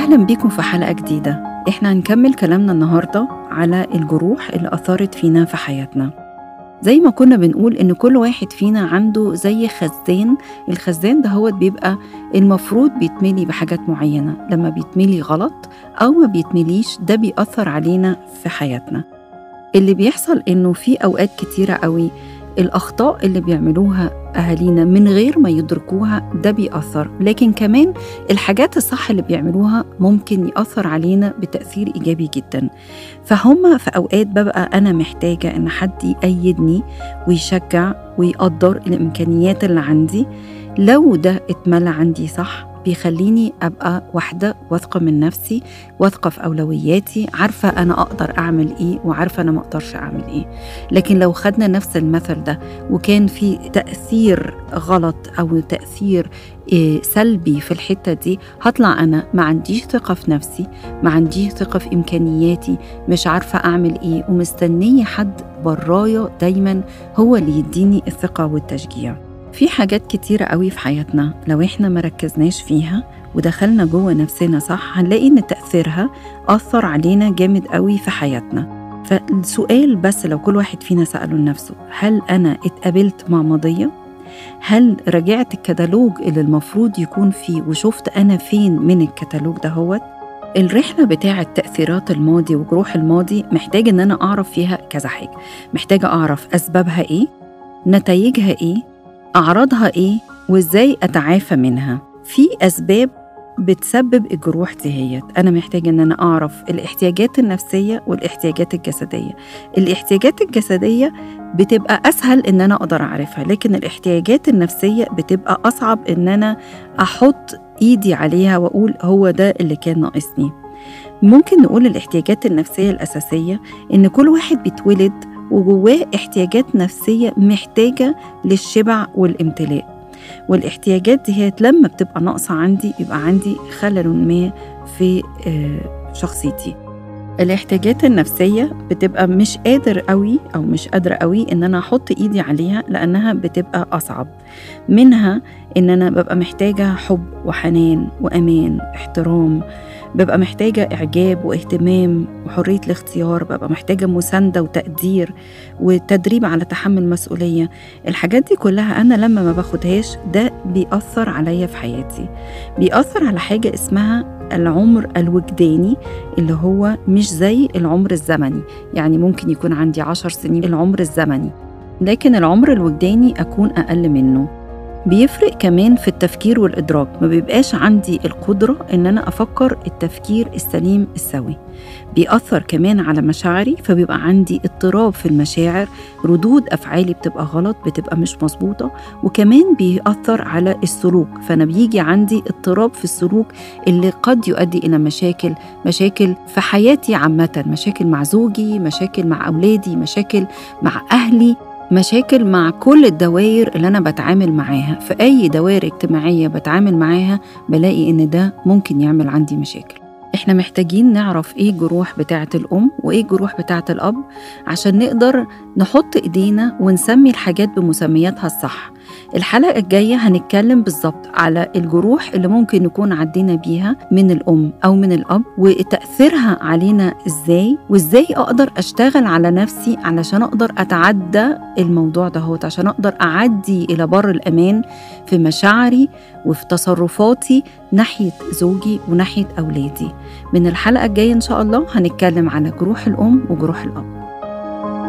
أهلا بيكم في حلقة جديدة إحنا هنكمل كلامنا النهاردة على الجروح اللي أثرت فينا في حياتنا زي ما كنا بنقول إن كل واحد فينا عنده زي خزان الخزان ده هو بيبقى المفروض بيتملي بحاجات معينة لما بيتملي غلط أو ما بيتمليش ده بيأثر علينا في حياتنا اللي بيحصل إنه في أوقات كتيرة قوي الأخطاء اللي بيعملوها أهالينا من غير ما يدركوها ده بيأثر لكن كمان الحاجات الصح اللي بيعملوها ممكن يأثر علينا بتأثير إيجابي جدا فهم في أوقات ببقى أنا محتاجة إن حد يأيدني ويشجع ويقدر الإمكانيات اللي عندي لو ده اتملى عندي صح بيخليني أبقى واحدة واثقة من نفسي واثقة في أولوياتي عارفة أنا أقدر أعمل إيه وعارفة أنا ما أقدرش أعمل إيه لكن لو خدنا نفس المثل ده وكان في تأثير غلط أو تأثير إيه سلبي في الحتة دي هطلع أنا ما عنديش ثقة في نفسي ما عنديش ثقة في إمكانياتي مش عارفة أعمل إيه ومستنية حد برايا دايما هو اللي يديني الثقة والتشجيع في حاجات كتيرة قوي في حياتنا لو احنا مركزناش فيها ودخلنا جوه نفسنا صح هنلاقي ان تأثيرها أثر علينا جامد قوي في حياتنا فالسؤال بس لو كل واحد فينا سأله لنفسه هل أنا اتقابلت مع ماضية؟ هل رجعت الكتالوج اللي المفروض يكون فيه وشفت أنا فين من الكتالوج ده هوت؟ الرحلة بتاعة تأثيرات الماضي وجروح الماضي محتاج إن أنا أعرف فيها كذا حاجة محتاجة أعرف أسبابها إيه نتائجها إيه أعراضها إيه وإزاي أتعافى منها في أسباب بتسبب الجروح دهيت أنا محتاجة إن أنا أعرف الاحتياجات النفسية والاحتياجات الجسدية الاحتياجات الجسدية بتبقى أسهل إن أنا أقدر أعرفها لكن الاحتياجات النفسية بتبقى أصعب إن أنا أحط إيدي عليها وأقول هو ده اللي كان ناقصني ممكن نقول الاحتياجات النفسية الأساسية إن كل واحد بيتولد وجواه احتياجات نفسية محتاجة للشبع والامتلاء والاحتياجات دي هي لما بتبقى ناقصة عندي يبقى عندي خلل ما في شخصيتي الاحتياجات النفسية بتبقى مش قادر قوي أو مش قادرة قوي إن أنا أحط إيدي عليها لأنها بتبقى أصعب منها إن أنا ببقى محتاجة حب وحنان وأمان احترام ببقى محتاجة إعجاب واهتمام وحرية الاختيار ببقى محتاجة مساندة وتقدير وتدريب على تحمل مسؤولية الحاجات دي كلها أنا لما ما باخدهاش ده بيأثر عليا في حياتي بيأثر على حاجة اسمها العمر الوجداني اللي هو مش زي العمر الزمني يعني ممكن يكون عندي عشر سنين العمر الزمني لكن العمر الوجداني أكون أقل منه بيفرق كمان في التفكير والإدراك ما بيبقاش عندي القدرة إن أنا أفكر التفكير السليم السوي بيأثر كمان على مشاعري فبيبقى عندي اضطراب في المشاعر ردود أفعالي بتبقى غلط بتبقى مش مظبوطة وكمان بيأثر على السلوك فأنا بيجي عندي اضطراب في السلوك اللي قد يؤدي إلى مشاكل مشاكل في حياتي عامة مشاكل مع زوجي مشاكل مع أولادي مشاكل مع أهلي مشاكل مع كل الدوائر اللي أنا بتعامل معاها في أي دوائر اجتماعية بتعامل معاها بلاقي إن ده ممكن يعمل عندي مشاكل احنا محتاجين نعرف ايه الجروح بتاعة الأم وايه الجروح بتاعة الأب عشان نقدر نحط ايدينا ونسمي الحاجات بمسمياتها الصح الحلقة الجاية هنتكلم بالظبط على الجروح اللي ممكن نكون عدينا بيها من الأم أو من الأب وتأثيرها علينا إزاي وإزاي أقدر أشتغل على نفسي علشان أقدر أتعدى الموضوع دهوت عشان أقدر أعدي إلى بر الأمان في مشاعري وفي تصرفاتي ناحية زوجي وناحية أولادي من الحلقة الجاية إن شاء الله هنتكلم على جروح الأم وجروح الأب